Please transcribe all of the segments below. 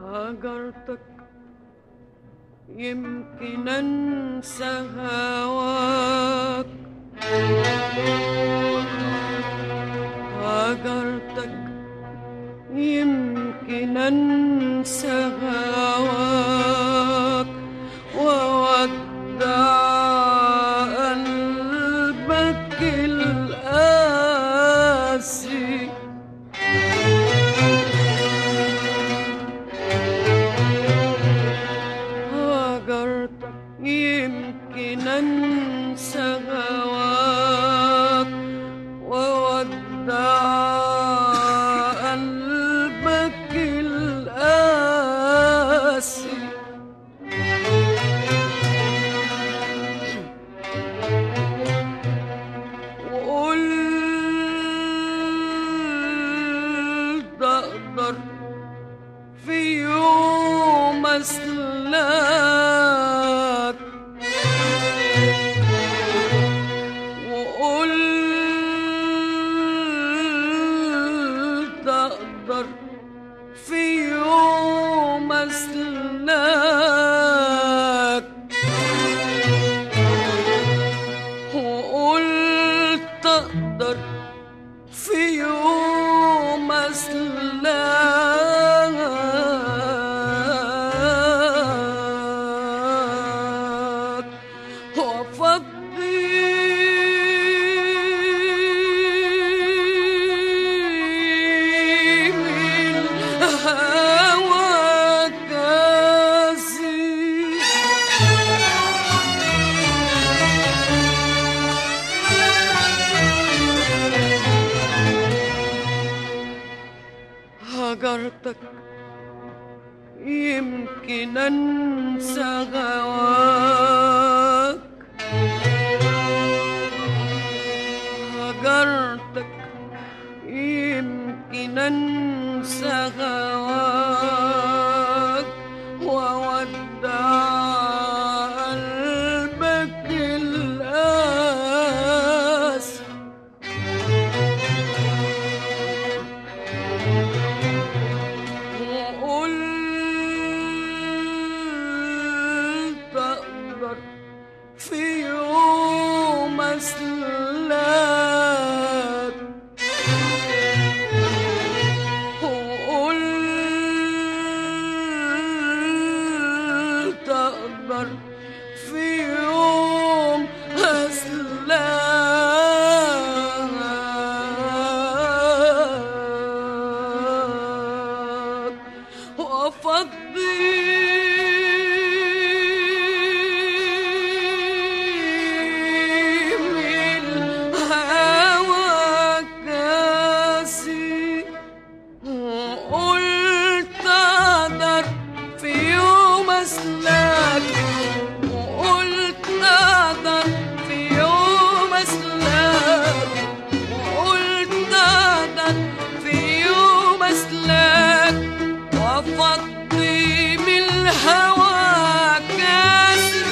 هجرتك يمكن انسى هواك هجرتك يمكن انسى هواك وودع قلبك القاسي هجرتك يمكن انسى هواك وودع قلبك القاسي وقلت اقدر في يوم اسلاك وقلت اقدر في يوم اسلاك وقلت اقدر في يوم اسلاك وافضي من هواك كاسي هجرتك يمكن انسى هواك هجرتك يمكن انسى هواك وودع قلبك القاسي وقلت أقدر في يوم أسلاك وقلت أقدر في يوم أسلاك وأفضي من هواك كاسي وقلت أقدر في يوم أسلاك وقلت أقدر في يوم أسلاك وقلت أقدر في يوم أسلاك وأفضي من الهوى كاسي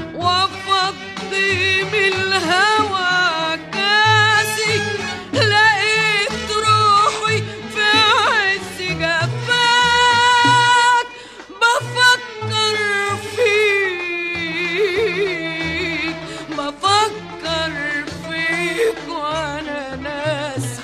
وأفضي من الهوى كاسي لقيت روحي في عز جفاك بفكر فيك بفكر فيك وانا ناسي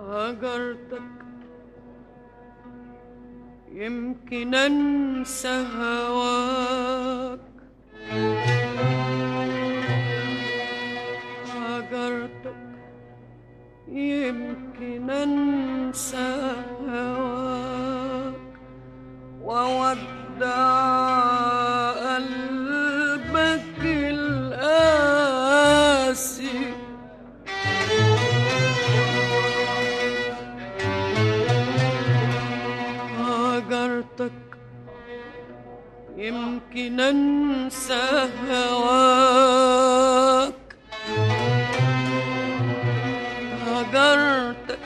هجرتك يمكن انسى هواك هجرتك يمكن انسى هواك وودع قلبك القاسي هاجرتك يمكن انسى هواك هاجرتك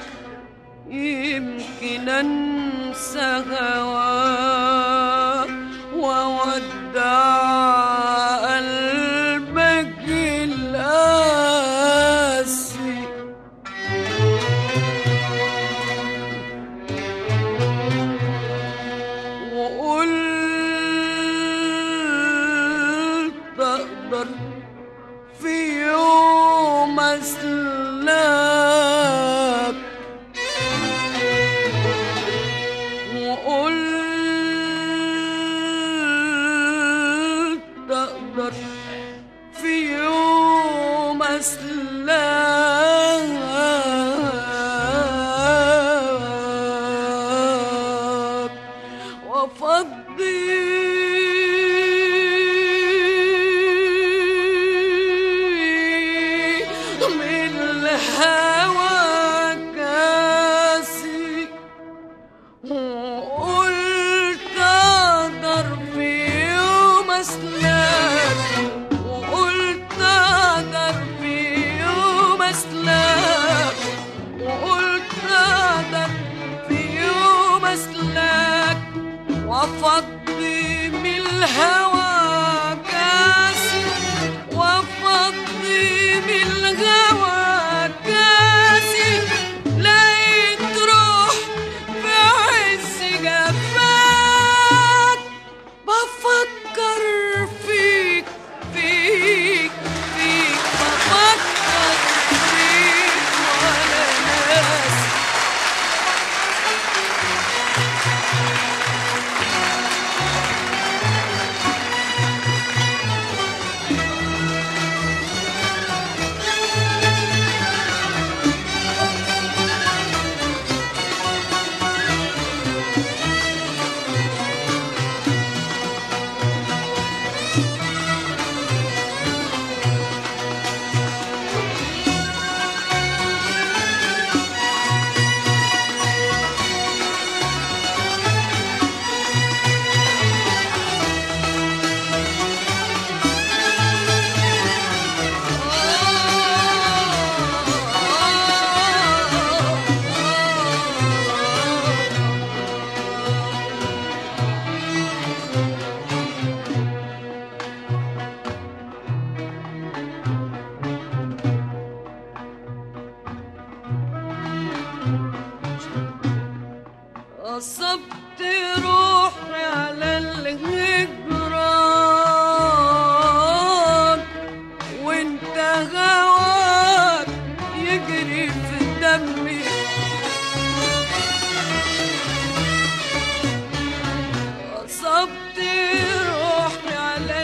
يمكن انسى هواك وودع قلبك القاسي وقلت اقدر في يوم اسلك وقلت اقدر في يوم اسلك وافضي من الهوى كاسي وقلت اقدر في يوم اسلك وقلت اقدر في يوم اسلك وقلت اقدر في يوم اسلك وافضي من الهوى كاسي وافضي من الهوى كاسي لقيت روح في عز جفاك بفكر فيك فيك فيك بفكر فيك ولا ناس غصبت روحي على الهجران وانت هواك يجري في دمي غصبت روحي على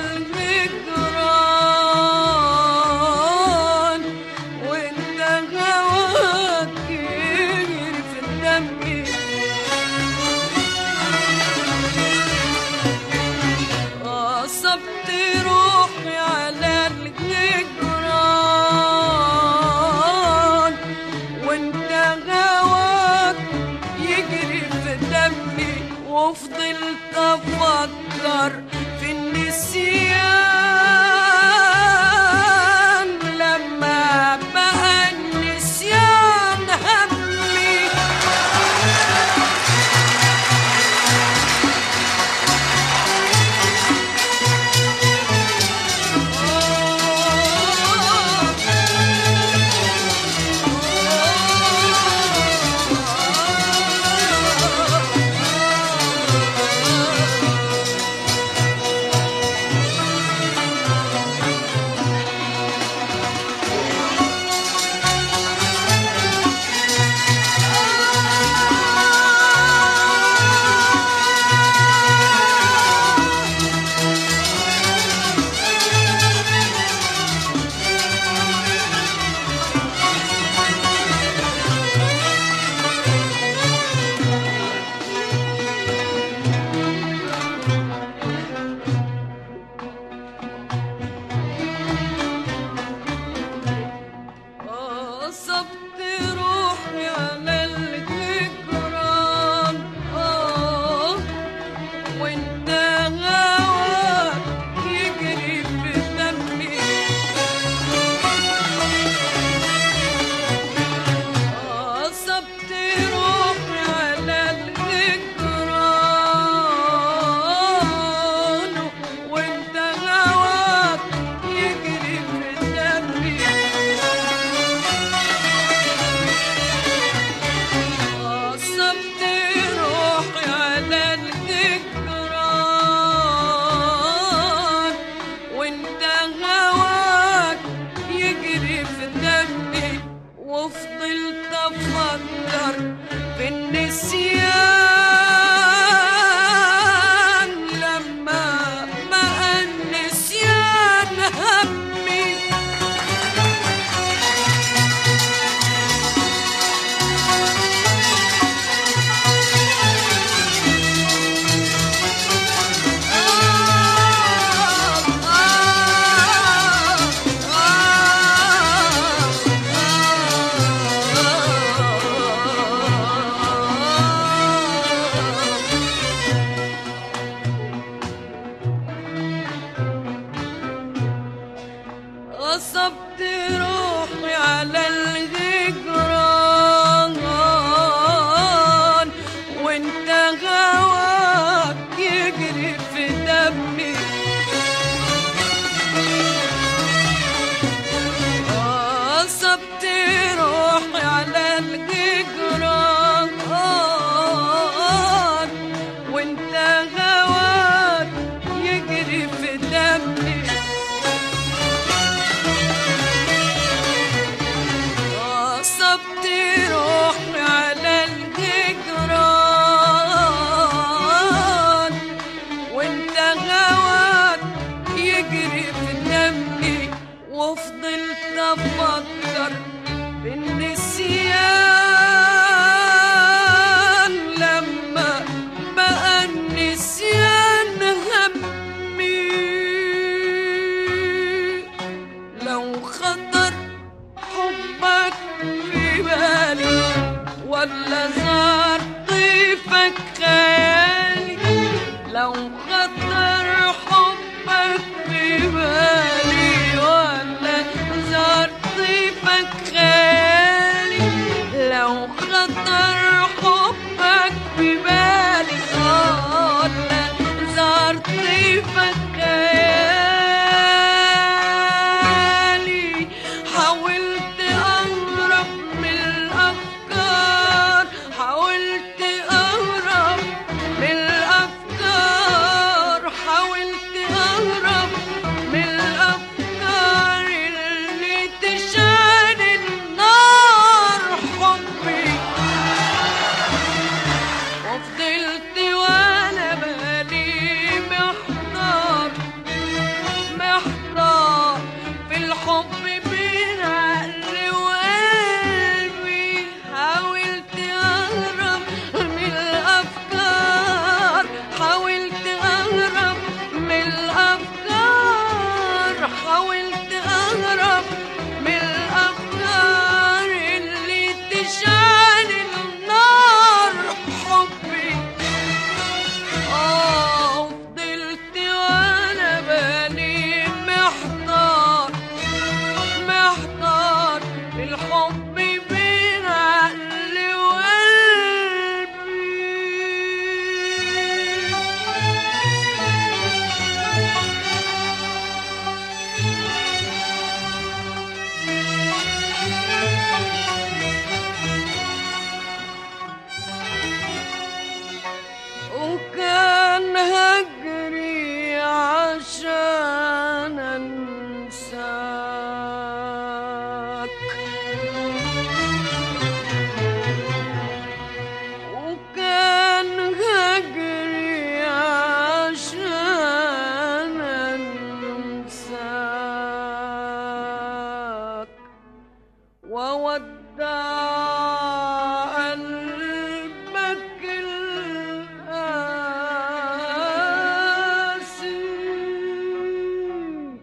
الهجران وانت هواك يجري في دمي غصبت روحي على الجدران وانت هواك يجري في دمي وفضلت افكر في النسيان لما بقى النسيان همي النسيان لما بقى النسيان همي غصبت روحي على الهجران وانت هواك يجري في دمي غصبت روحي على الهجران وانت هواك يجري في دمي غصبت روحي على الهجران وانت هواك يجري في دمي وفضلت افكر بالنسيان لما بقى النسيان همي لو خطر حبك في بالي ولا زار طيفك خيالي لو خطر حبك في بالي ولا زار طيفك خيالي لو خطر حبك في بالي ولا زار طيفك خيالي حاولت أهرب من الأفكار حاولت أهرب من الأفكار حاولت أهرب من الأفكار اللي تشعل النار حبي وفضلت وانا بالي محتار محتار في الحب بين عقلي وقلبي حاولت اهرب من الافكار حاولت اهرب من الافكار حاولت اهرب من الافكار اللي تشعل النار حبي آه فضلت وانا بالي محتار محتار الحب بين عقلي وكان هجري عشان انساك وكان هجري عشان انساك وودع قلبك القاسي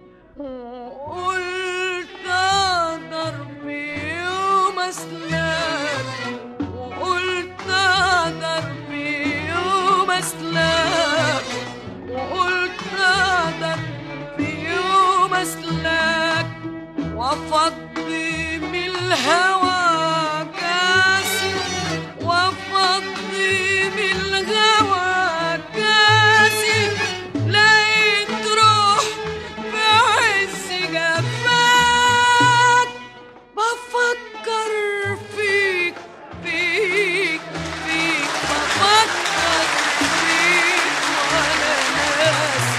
وقلت اقدر في يوم اسلاك وقلت اقدر في يوم اسلاك وقلت اقدر في يوم اسلاك وافضي من الهوى كاسي وافضي من الهوى كاسي لقيت روح في عز جفاك بفكر فيك فيك فيك بفكر فيك وانا ناسي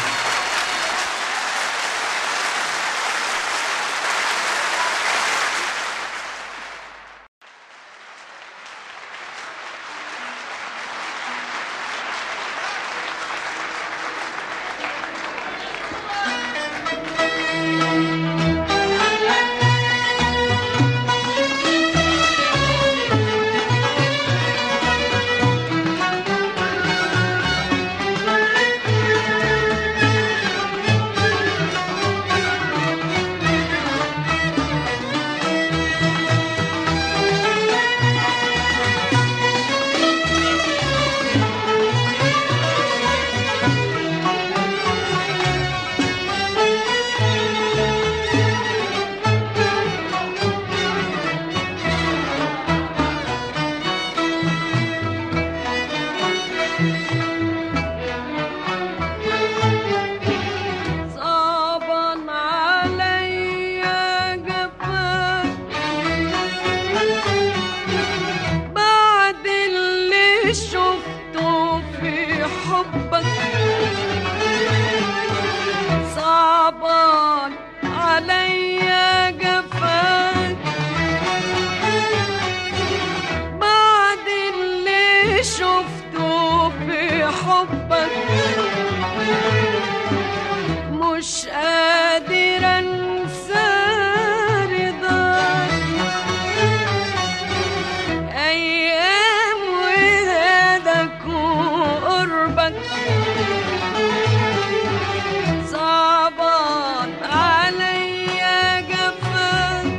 اللي شفته في حبك صعبان عليا جفاك بعد اللي شفته في حبك مش قادر انسى رضاك ايام ودادك وقربك صعبان عليا جفاك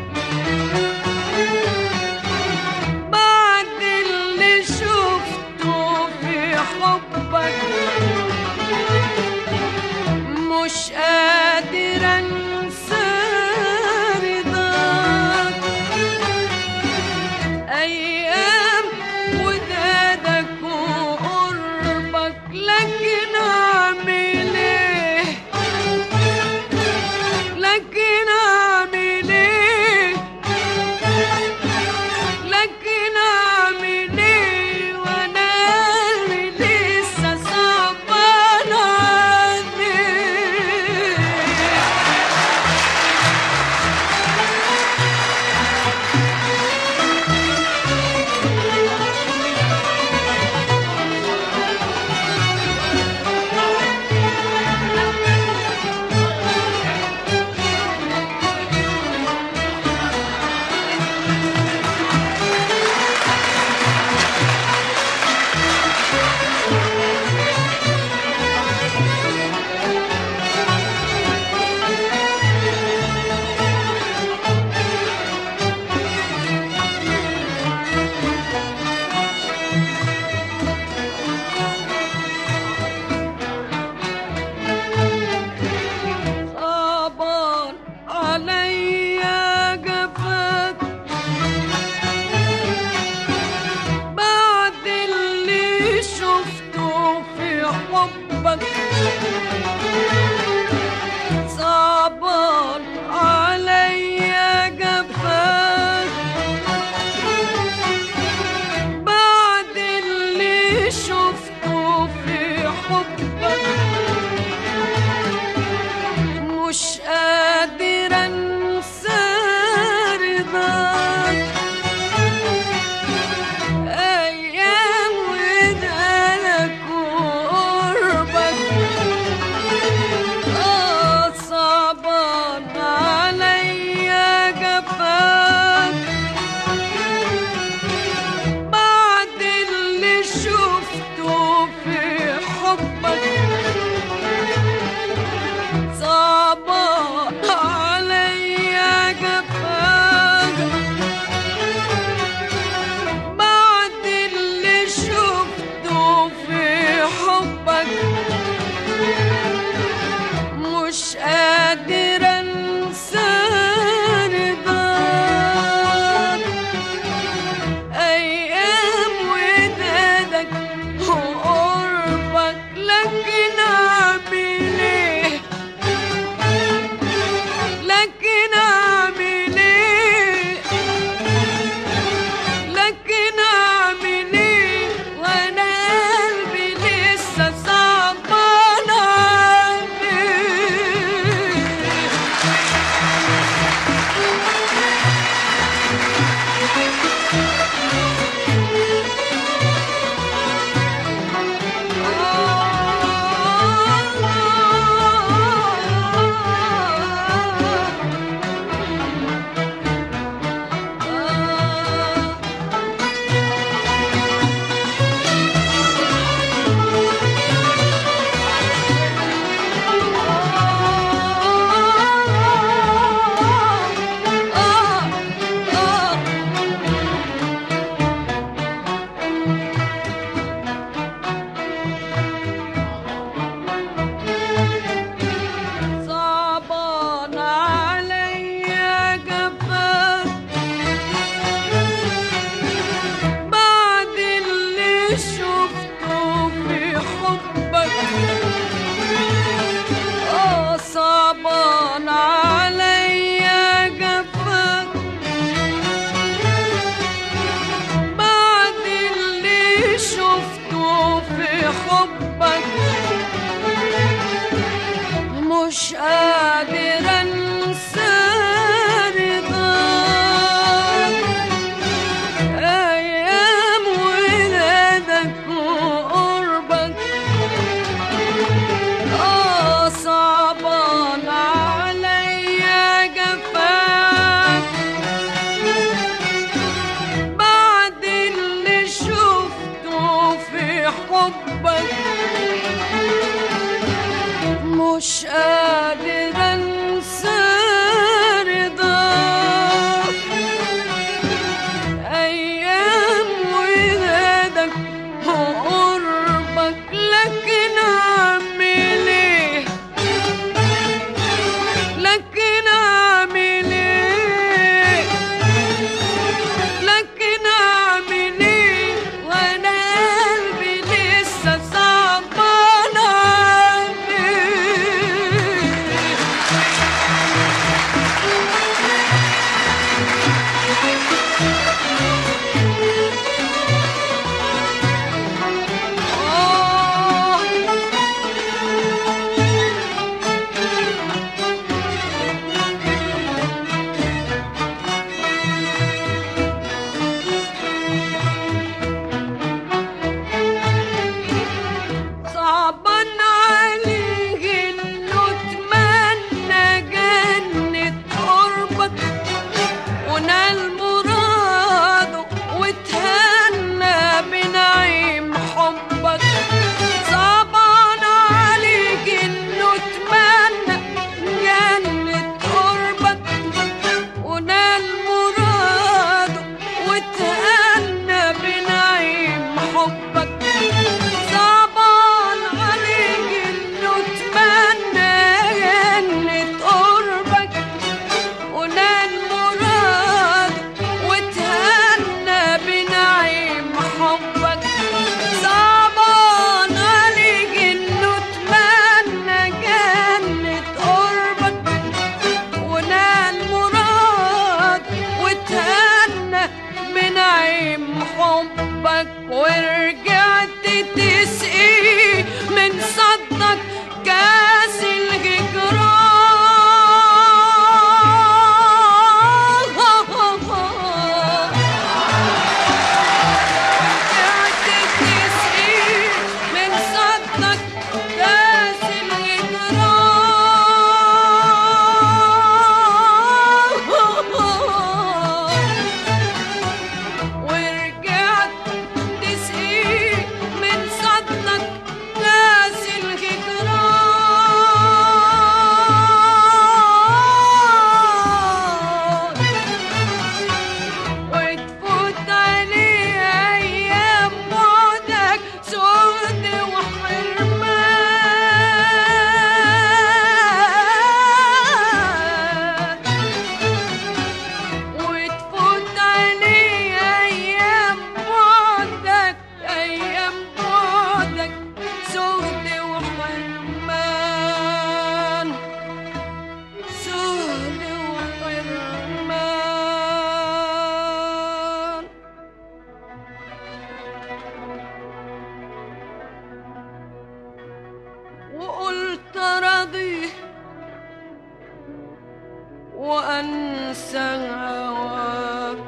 بعد اللي شفته في حبك مش قادر انسى رضاك ايام ودادك وقربك لكن اعمل ايه لكن اعمل ايه لكن اعمل ايه وانا قلبي لسه صعبان عليك صعبان عليا جفاك بعد اللي شفته في حبك صعبان عليا جفاك بعد اللي شفته في حبك مش قادر انسى رضاك ايام ودالك وقربك اه صعبان عليا جفاك بعد اللي شفته في حبك صعبان عليا جفاك بعد اللي شفته في حبك مش قادر انسى رضاك ايام ودادك وقربك لكن اعمل ايه لكن اعمل ايه لكن اعمل ايه وانا قلبي لسه صعبان عليه صعبان عليا جفاك بعد اللي شفته في حبك اه صعبان عليا جفاك بعد اللي شفته في حبك مش قادر انسى رضاك ايام ولادك وقربك اه صعبان عليا جفاك بعد اللي شفته في حبك مش قادر انسى رضاك ايام ولادك وقربك لكن اعمل ايه لكن اعمل ايه لكن اعمل ايه وانا قلبي لسه صعبان عليه صعبان عليه انه اتمنى جنة قربك ونال مراده وتهنى بنعيم حبك صعبان عليك انه اتمنى جنة قربك ونال مراده وتهنى بنعيم حبك صعبان عليك انه اتمنى جنة قربك ونال مراد وتهنى بنعيم حبك صعبان عليك انه اتمنى جنة قربك ونال مراد وتهنى بنعيم حبك ورجعت تسقي من صدك كاس الهجران رجعت تسقي من صدك كاس الهجران ورجعت تسقي من صدك كاس الهجران وتفوت عليه ايام بعدك سود وحرمان وتفوت عليه ايام بعدك ايام بعدك سود وحرمان سود وحرمان وقلت راضي وانسى هواك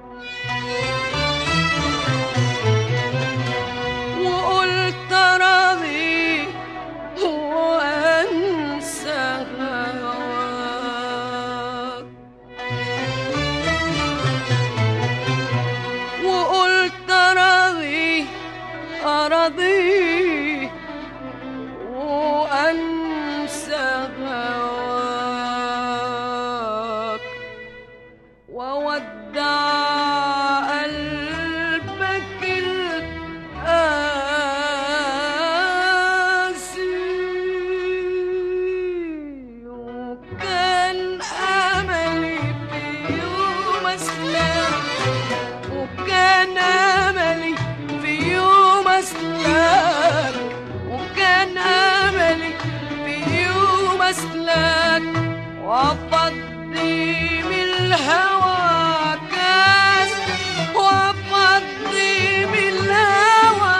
وقلت راضي وانسى هواك وقلت راضي أراضي وأنسى هواك وودع قلبك القاسي وكان أملي في يوم أسلم وكان أملي في يوم أسلك وكان أملي في يوم أسلك وأفضي من الهوى كاس وأفضي من الهوى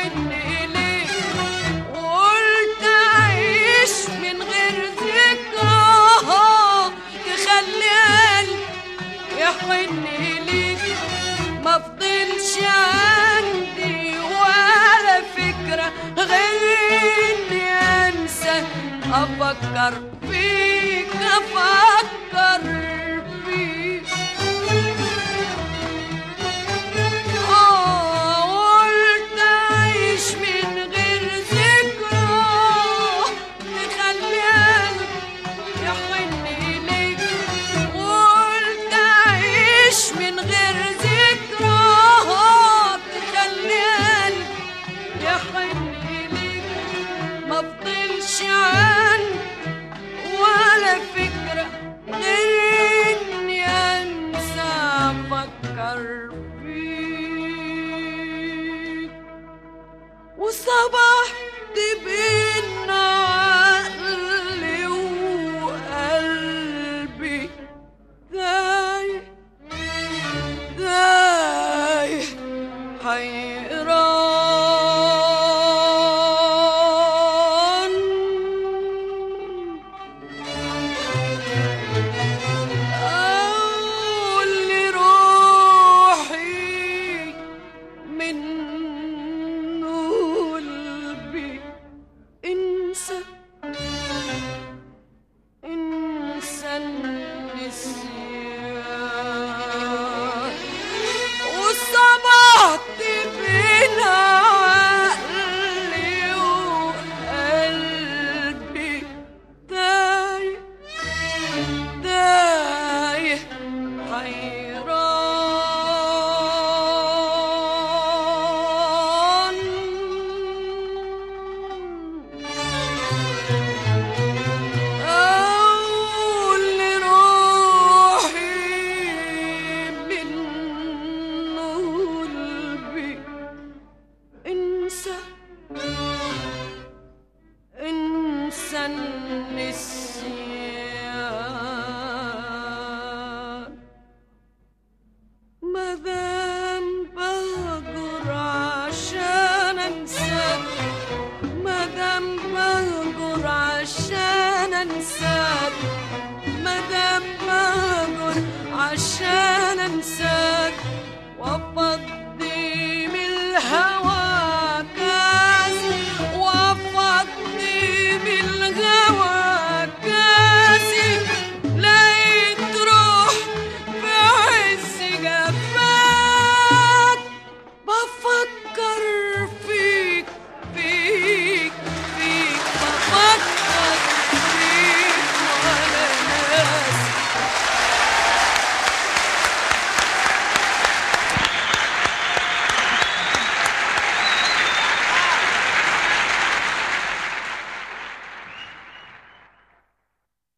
يحن إليك وقلت أعيش من غير ذكرى تخلي قلبي يحن إليك ما فضلش عندي ولا فكرة غير إني أنسى أفكر فيك أفكر فيك آه قلت أعيش من غير ذكرى تخلي قلبي يحن إليك قلت أعيش من غير ذكرى تخلي قلبي يحن إليك ما فضلش عندي ولا فكرة غير إني أنسى أفكر فيك وصبحت بين عقلي وقلبي دايح دايح حيران أقول لروحي من قلبي انسى انسى النسيان وصبحت بين عقلي وقلبي تايه تايه حيران أقول لروحي من قلبي انسى انسى النسيان مادام بهجر عشان انساك مادام بهجر عشان انساك مادام بهجر عشان انساك وافضي من الهوى